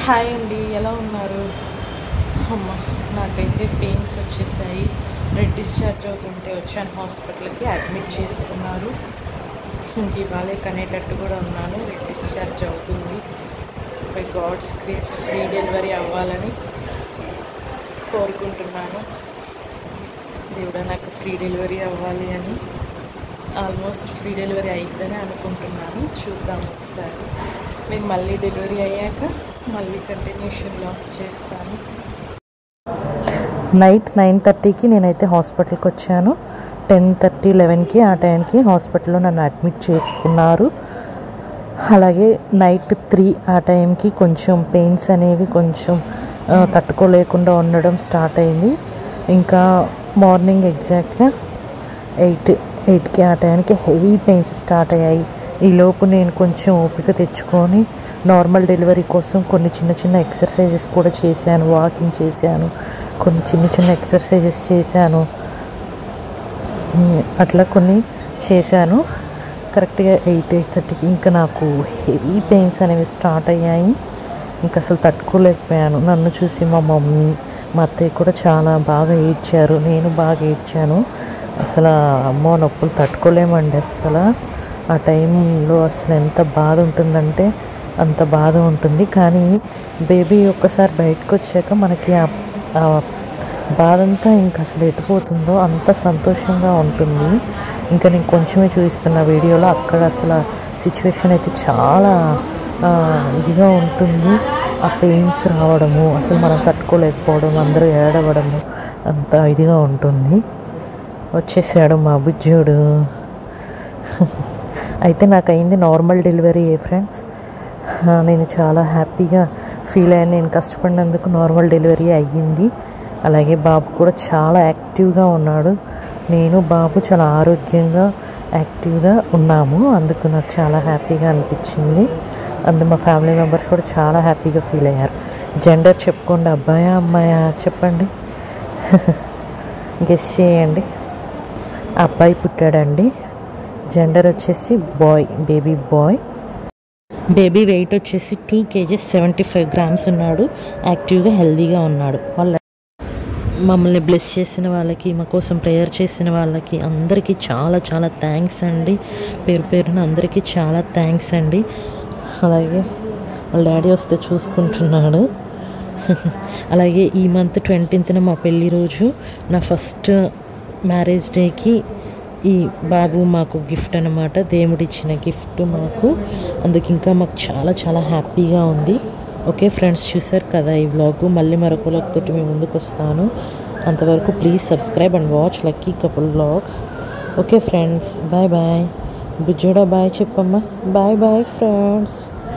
hi అండి ఎలా ఉన్నారు అమ్మ నాకైతే పెయిన్స్ వచ్చేసాయి రెడ్ డిశ్చార్జ్ అవుతుంటే వచ్చాను హాస్పిటల్కి అడ్మిట్ చేసుకున్నారు ఇంక ఇవాళే కనేటట్టు కూడా ఉన్నాను రెడ్ డిశ్చార్జ్ అవుతుంది by God's grace free delivery అవ్వాలని కోరుకుంటున్నాను దేవుడా నాకు ఫ్రీ డెలివరీ అవ్వాలి అని ఆల్మోస్ట్ ఫ్రీ డెలివరీ అయిద్దని అనుకుంటున్నాను చూద్దాం ఒకసారి నేను మళ్ళీ డెలివరీ అయ్యాక మళ్ళీ కంటిన్యూషన్లో చేస్తాను నైట్ నైన్ థర్టీకి నేనైతే హాస్పిటల్కి వచ్చాను టెన్ థర్టీ లెవెన్కి ఆ టైంకి హాస్పిటల్లో నన్ను అడ్మిట్ చేసుకున్నారు అలాగే నైట్ త్రీ ఆ టైంకి కొంచెం పెయిన్స్ అనేవి కొంచెం ఆ, తట్టుకోలేకుండా ఉండడం స్టార్ట్ అయింది ఇంకా మార్నింగ్ ఎగ్జాక్ట్గా ఎయిట్ ఎయిట్కి ఆ టైంకి హెవీ పెయిన్స్ స్టార్ట్ అయ్యాయి ఈలోపు నేను కొంచెం ఓపిక తెచ్చుకొని నార్మల్ డెలివరీ కోసం కొన్ని చిన్న చిన్న ఎక్సర్సైజెస్ కూడా చేశాను వాకింగ్ చేశాను కొన్ని చిన్న చిన్న ఎక్సర్సైజెస్ చేశాను ఉమ్, అట్లా కొన్ని చేశాను కరెక్ట్గా ఎయిట్ ఎయిట్ థర్టీకి ఇంకా నాకు హెవీ పెయిన్స్ అనేవి స్టార్ట్ అయ్యాయి ఇంకా అసలు తట్టుకోలేకపోయాను నన్ను చూసి మా మమ్మీ మా అత్తయ్య కూడా చాలా బాగా ఏడ్చారు నేను బాగా ఏడ్చాను అసలు అమ్మో నొప్పులు తట్టుకోలేమండి అసలు ఆ టైంలో అసలు ఎంత బాధ ఉంటుందంటే అంత బాధ ఉంటుంది కానీ బేబీ ఒక్కసారి బయటకు వచ్చాక మనకి ఆ ఆ బాధంతా ఇంకా అసలు ఎటుపోతుందో అంత సంతోషంగా ఉంటుంది ఇంకా నేను కొంచెమే చూపిస్తున్న వీడియోలో అక్కడ అసలు సిచ్యువేషన్ అయితే చాలా ఆ, ఇదిగా ఉంటుంది ఆ పెయిన్స్ రావడము అసలు మనం తట్టుకోలేకపోవడం అందరూ ఏడవడము అంత ఇదిగా ఉంటుంది వచ్చేసాడు మా బుజ్జుడు అయితే నాకు అయింది నార్మల్ డెలివరీ ఏ ఫ్రెండ్స్ ఆ, నేను చాలా హ్యాపీగా ఫీల్ అయ్యాను నేను కష్టపడినందుకు నార్మల్ డెలివరీ అయ్యింది అలాగే బాబు కూడా చాలా యాక్టివ్గా ఉన్నాడు నేను బాబు చాలా ఆరోగ్యంగా యాక్టివ్గా ఉన్నాము అందుకు నాకు చాలా హ్యాపీగా అనిపించింది అందు మా ఫ్యామిలీ మెంబర్స్ కూడా చాలా హ్యాపీగా ఫీల్ అయ్యారు జెండర్ చెప్పుకోండి అబ్బాయా అమ్మాయా చెప్పండి గెస్ చేయండి అబ్బాయి పుట్టాడండి జెండర్ వచ్చేసి boy baby boy baby weight వచ్చేసి two kgs seventy five grams ఉన్నాడు యాక్టివ్గా హెల్దీగా ఉన్నాడు వాళ్ళ మమ్మల్ని బ్లెస్ చేసిన వాళ్ళకి మా కోసం ప్రేయర్ చేసిన వాళ్ళకి అందరికీ చాలా చాలా థ్యాంక్స్ అండి పేరు పేరున అందరికీ చాలా థ్యాంక్స్ అండి అలాగే వాళ్ళ డాడీ వస్తే చూసుకుంటున్నాడు అలాగే ఈ మంత్ ట్వంటీన్త్న మా పెళ్ళి రోజు నా ఫస్ట్ మ్యారేజ్ డేకి ఈ బాబు మాకు గిఫ్ట్ అనమాట దేవుడిచ్చిన గిఫ్ట్ మాకు అందుకు ఇంకా మాకు చాలా చాలా హ్యాపీగా ఉంది ఓకే ఫ్రెండ్స్ చూసారు కదా ఈ వ్లాగ్ మళ్ళీ మరొక vlog తోటి మేము ముందుకు వస్తాను అంతవరకు please subscribe and watch lucky couple vlogs okay friends bye bye బుజ్జోడా బాయ్ చెప్పమ్మా బాయ్ బాయ్ ఫ్రెండ్స్